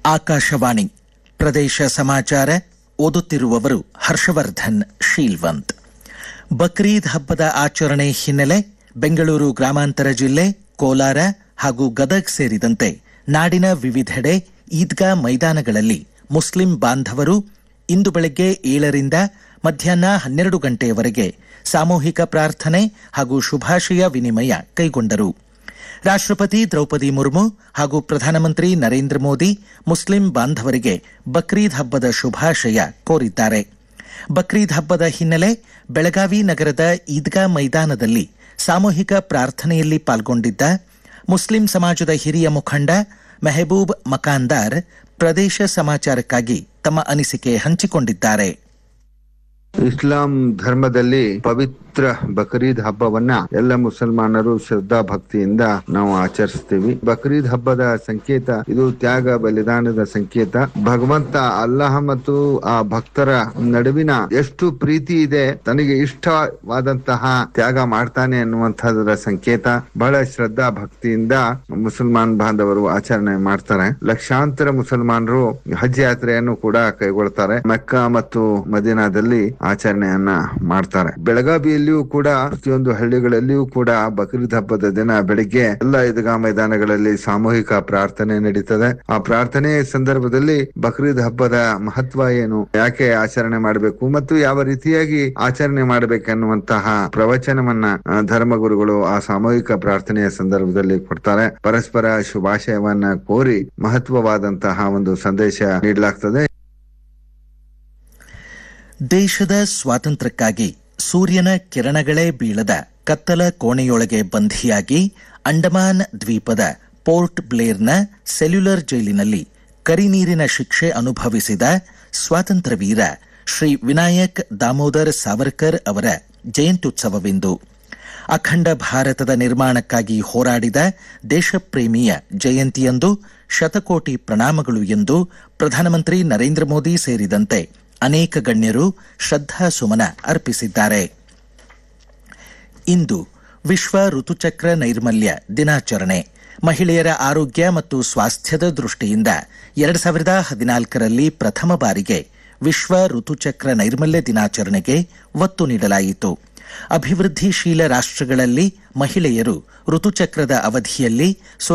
ಆಕಾಶವಾಣಿ ಪ್ರದೇಶ ಸಮಾಚಾರ ಓದುತ್ತಿರುವವರು ಹರ್ಷವರ್ಧನ್ ಶೀಲ್ವಂತ್ ಬಕ್ರೀದ್ ಹಬ್ಬದ ಆಚರಣೆ ಹಿನ್ನೆಲೆ ಬೆಂಗಳೂರು ಗ್ರಾಮಾಂತರ ಜಿಲ್ಲೆ ಕೋಲಾರ ಹಾಗೂ ಗದಗ್ ಸೇರಿದಂತೆ ನಾಡಿನ ವಿವಿಧೆಡೆ ಈದ್ಗಾ ಮೈದಾನಗಳಲ್ಲಿ ಮುಸ್ಲಿಂ ಬಾಂಧವರು ಇಂದು ಬೆಳಗ್ಗೆ ಏಳರಿಂದ ಮಧ್ಯಾಹ್ನ ಹನ್ನೆರಡು ಗಂಟೆಯವರೆಗೆ ಸಾಮೂಹಿಕ ಪ್ರಾರ್ಥನೆ ಹಾಗೂ ಶುಭಾಶಯ ವಿನಿಮಯ ಕೈಗೊಂಡರು ರಾಷ್ಟ್ರಪತಿ ದ್ರೌಪದಿ ಮುರ್ಮು ಹಾಗೂ ಪ್ರಧಾನಮಂತ್ರಿ ನರೇಂದ್ರ ಮೋದಿ ಮುಸ್ಲಿಂ ಬಾಂಧವರಿಗೆ ಬಕ್ರೀದ್ ಹಬ್ಬದ ಶುಭಾಶಯ ಕೋರಿದ್ದಾರೆ ಬಕ್ರೀದ್ ಹಬ್ಬದ ಹಿನ್ನೆಲೆ ಬೆಳಗಾವಿ ನಗರದ ಈದ್ಗಾ ಮೈದಾನದಲ್ಲಿ ಸಾಮೂಹಿಕ ಪ್ರಾರ್ಥನೆಯಲ್ಲಿ ಪಾಲ್ಗೊಂಡಿದ್ದ ಮುಸ್ಲಿಂ ಸಮಾಜದ ಹಿರಿಯ ಮುಖಂಡ ಮೆಹಬೂಬ್ ಮಕಾಂದಾರ್ ಪ್ರದೇಶ ಸಮಾಚಾರಕ್ಕಾಗಿ ತಮ್ಮ ಅನಿಸಿಕೆ ಹಂಚಿಕೊಂಡಿದ್ದಾರೆ ಇಸ್ಲಾಂ ಧರ್ಮದಲ್ಲಿ ಪವಿತ್ರ ಬಕ್ರೀದ್ ಹಬ್ಬವನ್ನ ಎಲ್ಲ ಮುಸಲ್ಮಾನರು ಶ್ರದ್ಧಾ ಭಕ್ತಿಯಿಂದ ನಾವು ಆಚರಿಸ್ತೀವಿ ಬಕ್ರೀದ್ ಹಬ್ಬದ ಸಂಕೇತ ಇದು ತ್ಯಾಗ ಬಲಿದಾನದ ಸಂಕೇತ ಭಗವಂತ ಅಲ್ಲಾಹ ಮತ್ತು ಆ ಭಕ್ತರ ನಡುವಿನ ಎಷ್ಟು ಪ್ರೀತಿ ಇದೆ ತನಗೆ ಇಷ್ಟವಾದಂತಹ ತ್ಯಾಗ ಮಾಡ್ತಾನೆ ಅನ್ನುವಂತಹದರ ಸಂಕೇತ ಬಹಳ ಶ್ರದ್ಧಾ ಭಕ್ತಿಯಿಂದ ಮುಸಲ್ಮಾನ್ ಬಾಂಧವರು ಆಚರಣೆ ಮಾಡ್ತಾರೆ ಲಕ್ಷಾಂತರ ಮುಸಲ್ಮಾನರು ಹಜ್ ಯಾತ್ರೆಯನ್ನು ಕೂಡ ಕೈಗೊಳ್ತಾರೆ ಮೆಕ್ಕಾ ಮತ್ತು ಮದೀನಾದಲ್ಲಿ ಆಚರಣೆಯನ್ನ ಮಾಡ್ತಾರೆ ಬೆಳಗಾವಿಯಲ್ಲಿಯೂ ಕೂಡ ಪ್ರತಿಯೊಂದು ಹಳ್ಳಿಗಳಲ್ಲಿಯೂ ಕೂಡ ಬಕ್ರೀದ್ ಹಬ್ಬದ ದಿನ ಬೆಳಿಗ್ಗೆ ಎಲ್ಲ ಈದ್ಗಾ ಮೈದಾನಗಳಲ್ಲಿ ಸಾಮೂಹಿಕ ಪ್ರಾರ್ಥನೆ ನಡೀತದೆ ಆ ಪ್ರಾರ್ಥನೆ ಸಂದರ್ಭದಲ್ಲಿ ಬಕ್ರೀದ್ ಹಬ್ಬದ ಮಹತ್ವ ಏನು ಯಾಕೆ ಆಚರಣೆ ಮಾಡಬೇಕು ಮತ್ತು ಯಾವ ರೀತಿಯಾಗಿ ಆಚರಣೆ ಮಾಡಬೇಕನ್ನುವಂತಹ ಪ್ರವಚನವನ್ನ ಆ, ಧರ್ಮಗುರುಗಳು ಆ ಸಾಮೂಹಿಕ ಪ್ರಾರ್ಥನೆಯ ಸಂದರ್ಭದಲ್ಲಿ ಕೊಡ್ತಾರೆ ಪರಸ್ಪರ ಶುಭಾಶಯವನ್ನ ಕೋರಿ ಮಹತ್ವವಾದಂತಹ ಒಂದು ಸಂದೇಶ ನೀಡಲಾಗ್ತದೆ ದೇಶದ ಸ್ವಾತಂತ್ರ್ಯಕ್ಕಾಗಿ ಸೂರ್ಯನ ಕಿರಣಗಳೇ ಬೀಳದ ಕತ್ತಲ ಕೋಣೆಯೊಳಗೆ ಬಂಧಿಯಾಗಿ ಅಂಡಮಾನ್ ದ್ವೀಪದ ಪೋರ್ಟ್ ಬ್ಲೇರ್ನ ಸೆಲ್ಯುಲರ್ ಜೈಲಿನಲ್ಲಿ ಕರಿನೀರಿನ ಶಿಕ್ಷೆ ಅನುಭವಿಸಿದ ಸ್ವಾತಂತ್ರ್ಯ ವೀರ ಶ್ರೀ ವಿನಾಯಕ್ ದಾಮೋದರ್ ಸಾವರ್ಕರ್ ಅವರ ಜಯಂತ್ಯುತ್ಸವವಿಂದು ಅಖಂಡ ಭಾರತದ ನಿರ್ಮಾಣಕ್ಕಾಗಿ ಹೋರಾಡಿದ ದೇಶಪ್ರೇಮಿಯ ಜಯಂತಿಯಂದು ಶತಕೋಟಿ ಪ್ರಣಾಮಗಳು ಎಂದು ಪ್ರಧಾನಮಂತ್ರಿ ನರೇಂದ್ರ ಮೋದಿ ಸೇರಿದಂತೆ ಅನೇಕ ಗಣ್ಯರು ಶ್ರದ್ಧಾ ಸುಮನ ಅರ್ಪಿಸಿದ್ದಾರೆ ಇಂದು ವಿಶ್ವ ಋತುಚಕ್ರ ನೈರ್ಮಲ್ಯ ದಿನಾಚರಣೆ ಮಹಿಳೆಯರ ಆರೋಗ್ಯ ಮತ್ತು ಸ್ವಾಸ್ಥ್ಯದ ದೃಷ್ಟಿಯಿಂದ ಎರಡು ಸಾವಿರದ ಹದಿನಾಲ್ಕರಲ್ಲಿ ಪ್ರಥಮ ಬಾರಿಗೆ ವಿಶ್ವ ಋತುಚಕ್ರ ನೈರ್ಮಲ್ಯ ದಿನಾಚರಣೆಗೆ ಒತ್ತು ನೀಡಲಾಯಿತು ಅಭಿವೃದ್ಧಿಶೀಲ ರಾಷ್ಟ್ರಗಳಲ್ಲಿ ಮಹಿಳೆಯರು ಋತುಚಕ್ರದ ಅವಧಿಯಲ್ಲಿ